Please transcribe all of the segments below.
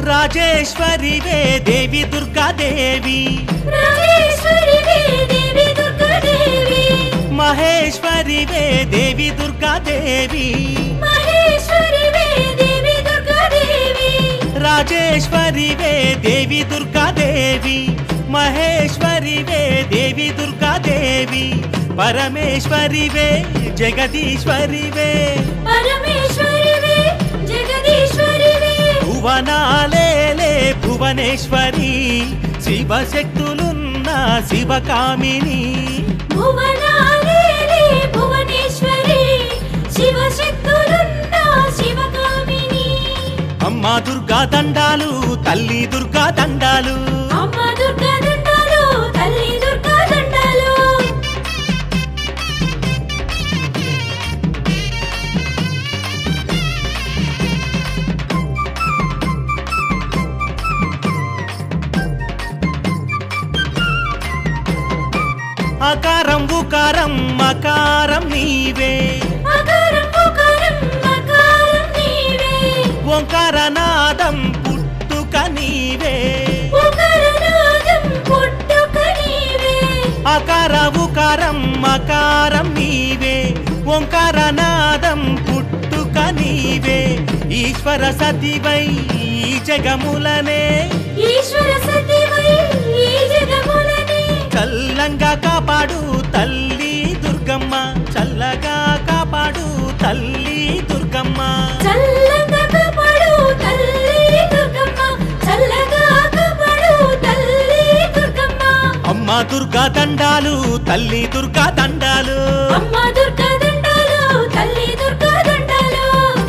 రాజేశ్వరివే దేవి దుర్గాదేవి రాజేశ్వరివే దేవి దుర్గాదేవి మహేశ్వరివే దేవి దుర్గాదేవి మహేశ్వరివే దేవి దుర్గాదేవి రాజేశ్వరివే దేవి దుర్గాదేవి మహేశ్వరివే దేవి దుర్గాదేవి పరమేశ్వరివే జగదీశ్వరివే పరమేశ్వరివే జగదీశ్వరివే భువనాలేలే భువనేశ్వరి శివశక్తులున్న శివకామిని భువనాలేలే భువనేశ్వరి శివశక్తులున్న శివకామిని అమ్మ దుర్గా దండాలు తల్లి దుర్గా దండాలు అమ్మ దుర్గా దండాలు తల్లి దుర్గా దండాలు అకారం ఉకారం మకారం నీవే అకారం పుకారం మకారం నీవే ఓంకార నాదం పుట్టుక నీవే పుకారనాదం పుట్టుక నీవే అకార ఉకారం మకారం నీవే ఓంకార నాదం పుట్టుక నీవే ఈశ్వర సతివై ఈ జగములనే ఈశ్వర సతివై ఈ జగములని చల్లంగా కాపాడు తల్లి దుర్గమ్మ చల్లగా కాపాడు తల్లి దుర్గమ్మ చల్లగా కాపాడు తల్లి దుర్గమ్మ చల్లగా కాపాడు తల్లి దుర్గమ్మ అమ్మ దుర్గా దండాలు తల్లి దుర్గా దండాలు అమ్మ దుర్గా దండాలు తల్లి దుర్గా దండాలు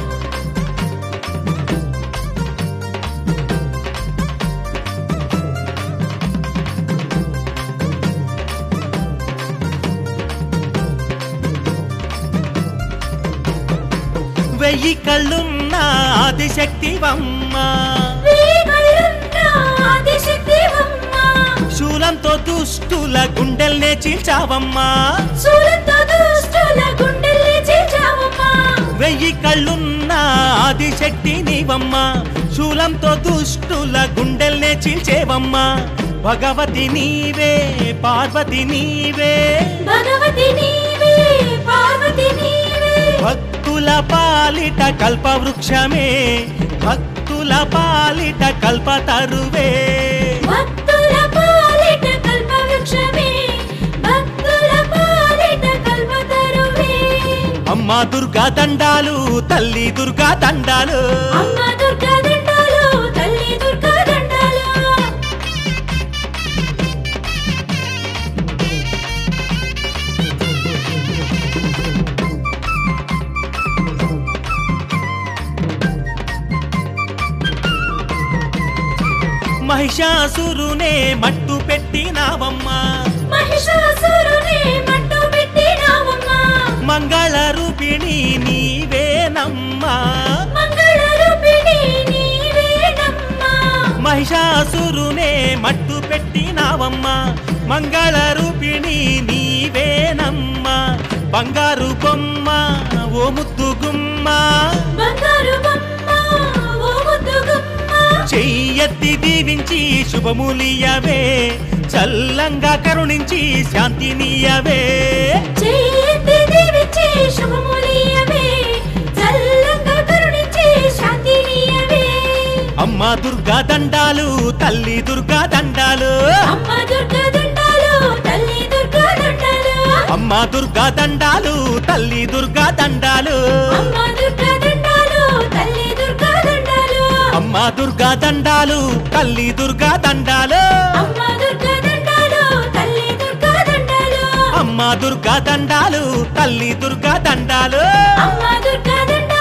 వెయ్యి కళ్ళున్న ఆదిశక్తివమ్మ వేగలున్న ఆదిశక్తివమ్మ శూలంతో దుష్టుల గుండెల్నే చీల్చావమ్మా శూలంతో దుష్టుల గుండెల్ని చీల్చావమ్మ వెయ్యి కళ్ళున్న ఆదిశక్తి నీవమ్మ శూలంతో దుష్టుల గుండెల్నే చీల్చేవమ్మా భగవతి నీవే పార్వతి నీవే భగవతి నీవే పార్వతి నీవే భక్తుల పాలిట కల్పవృక్షమే భక్తుల పాలిట కల్పతరువే భక్తుల పాలిట కల్పవృక్షమే భక్తుల పాలిట కల్పతరువే అమ్మ దుర్గా దండాలు తల్లి దుర్గా దండాలు అమ్మ దుర్గా దండాలు తల్లి దుర్గా దండాలు మహిషాసురునే మట్టు పెట్టినావమ్మా మహిషాసురుని మట్టు పెట్టినావమ్మా మంగళ రూపిణి నీవేనమ్మా మంగళ రూపిణి నీవేనమ్మా మహిషాసురునే మట్టు పెట్టినావమ్మా మంగళ రూపిణి నీవేనమ్మా బంగారు బొమ్మ ఓ ముద్దు గుమ్మ బంగారు బొమ్మ ఓ ముద్దు గుమ్మ చెయ్యెత్తి దీవించి శుభములియవే చల్లంగా కరుణించి శాంతినియవే చేతి దీవించి శుభములియవే చల్లంగా కరుణించి శాంతినియవే అమ్మ దుర్గా దండాలు తల్లి దుర్గా దండాలు అమ్మ దుర్గా దండాలు తల్లి దుర్గా దండాలు అమ్మ దుర్గా దండాలు తల్లి దుర్గా దండాలు అమ్మ దుర్గా దండాలు తల్లి దుర్గా దండాలు అమ్మ దుర్గా దండాలు తల్లి దుర్గా దండాలు అమ్మ దుర్గా దండాలు తల్లి దుర్గా దండాలు అమ్మ దుర్గా దండాలు తల్లి దుర్గా దండాలు అమ్మ దుర్గా దండాలు